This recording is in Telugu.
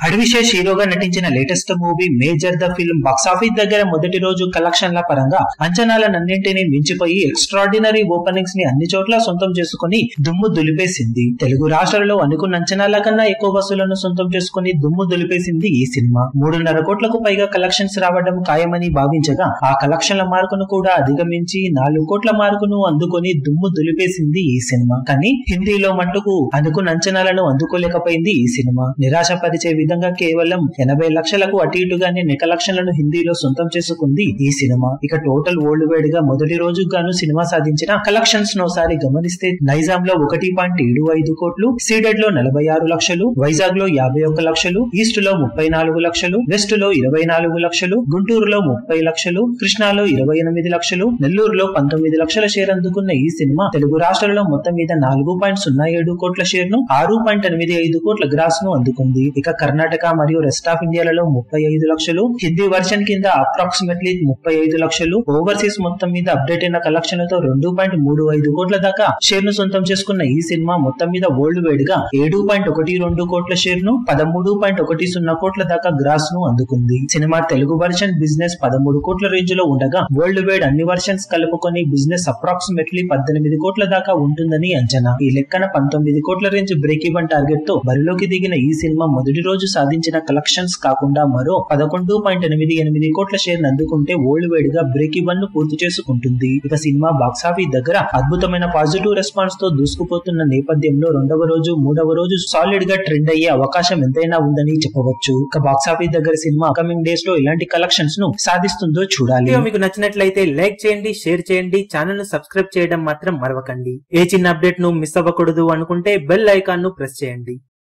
హడివిశేష్ హీరోగా నటించిన latest movie Major the film box office దగ్గర మొదటి రోజు కలెక్షన్ల పరంగా అంచనాలన్నింటినీ మించిపోయి ఎక్స్ట్రాడినరీ ఓపెనింగ్స్ ని అన్ని చోట్ల సొంతం చేసుకుని దుమ్ము దులిపేసింది తెలుగు రాష్ట్రాల్లో అనుకున్న అంచనాల కన్నా ఎక్కువ వసూలను సొంతం చేసుకుని దుమ్ము దులిపేసింది ఈ సినిమా మూడున్నర కోట్లకు పైగా కలెక్షన్స్ రావడం ఖాయమని భావించగా ఆ కలెక్షన్ల మార్కును కూడా అధిగమించి నాలుగు కోట్ల మార్కును అందుకొని దుమ్ము దులిపేసింది ఈ సినిమా కానీ హిందీలో మట్టుకు అనుకున్న అంచనాలను అందుకోలేకపోయింది ఈ సినిమా నిరాశపరిచే విధంగా కేవలం ఎనభై లక్షలకు అటు ఇటుగానే నె కలెక్షన్లను హిందీలో సొంతం చేసుకుంది ఈ సినిమా ఇక టోటల్ వరల్డ్ వైడ్ గా మొదటి రోజు గాను సినిమా సాధించిన కలెక్షన్స్ ఒకసారి గమనిస్తే నైజాం లో ఒకటి పాయింట్ ఏడు ఐదు కోట్లు సీడెడ్ లో నలభై ఆరు లక్షలు వైజాగ్ లో యాభై ఒక్క లక్షలు ఈస్ట్ లో ముప్పై నాలుగు లక్షలు వెస్ట్ లో ఇరవై నాలుగు లక్షలు గుంటూరులో ముప్పై లక్షలు కృష్ణాలో ఇరవై ఎనిమిది లక్షలు నెల్లూరులో పంతొమ్మిది లక్షల షేర్ అందుకున్న ఈ సినిమా తెలుగు రాష్ట్రాలలో మొత్తం మీద నాలుగు పాయింట్ సున్నా ఏడు కోట్ల షేర్ ను ఆరు పాయింట్ ఎనిమిది ఐదు కోట్ల గ్రాస్ ను అందుకుంది ఇక కర్ణాటక మరియు రెస్ట్ ఆఫ్ ఇండియాలలో ముప్పై ఐదు లక్షలు హిందీ వర్షన్ కింద అప్రాక్సిమేట్లీ ముప్పై ఐదు లక్షలు ఓవర్సీస్ మొత్తం మీద అప్డేట్ అయిన కలెక్షన్లతో రెండు పాయింట్ మూడు ఐదు కోట్ల దాకా షేర్ ను సొంతం చేసుకున్న ఈ సినిమా మొత్తం మీద వరల్డ్ వైడ్ గా ఏడు పాయింట్ ఒకటి రెండు కోట్ల షేర్ ను పదమూడు పాయింట్ ఒకటి సున్నా కోట్ల దాకా గ్రాస్ ను అందుకుంది సినిమా తెలుగు వర్షన్ బిజినెస్ పదమూడు కోట్ల రేంజ్ లో ఉండగా వరల్డ్ వైడ్ అన్ని వర్షన్స్ కలుపుకొని బిజినెస్ అప్రాక్సిమేట్లీ పద్దెనిమిది కోట్ల దాకా ఉంటుందని అంచనా ఈ లెక్కన పంతొమ్మిది కోట్ల రేంజ్ బ్రేక్ ఈవెన్ టార్గెట్ తో బరిలోకి దిగిన ఈ సినిమా మొదటి రోజు సాధించిన కలెక్షన్స్ కాకుండా మరో పదకొండు పాయింట్ ఎనిమిది ఎనిమిది కోట్ల షేర్ అందుకుంటే వరల్డ్ వైడ్ గా బ్రేక్ ఈవెన్ ను పూర్తి చేసుకుంటుంది ఇక సినిమా బాక్సాఫీస్ దగ్గర అద్భుతమైన పాజిటివ్ రెస్పాన్స్ తో దూసుకుపోతున్న నేపథ్యంలో రెండవ రోజు మూడవ రోజు సాలిడ్ గా ట్రెండ్ అయ్యే అవకాశం ఎంతైనా ఉందని చెప్పవచ్చు ఇక బాక్సాఫీస్ దగ్గర సినిమా కమింగ్ డేస్ లో ఇలాంటి కలెక్షన్స్ ను సాధిస్తుందో చూడాలి వీడియో మీకు నచ్చినట్లయితే లైక్ చేయండి షేర్ చేయండి ఛానల్ ను సబ్స్క్రైబ్ చేయడం మాత్రం మరవకండి ఏ చిన్న అప్డేట్ ను మిస్ అవ్వకూడదు అనుకుంటే బెల్ ఐకాన్ ను ప్రెస్ చేయండి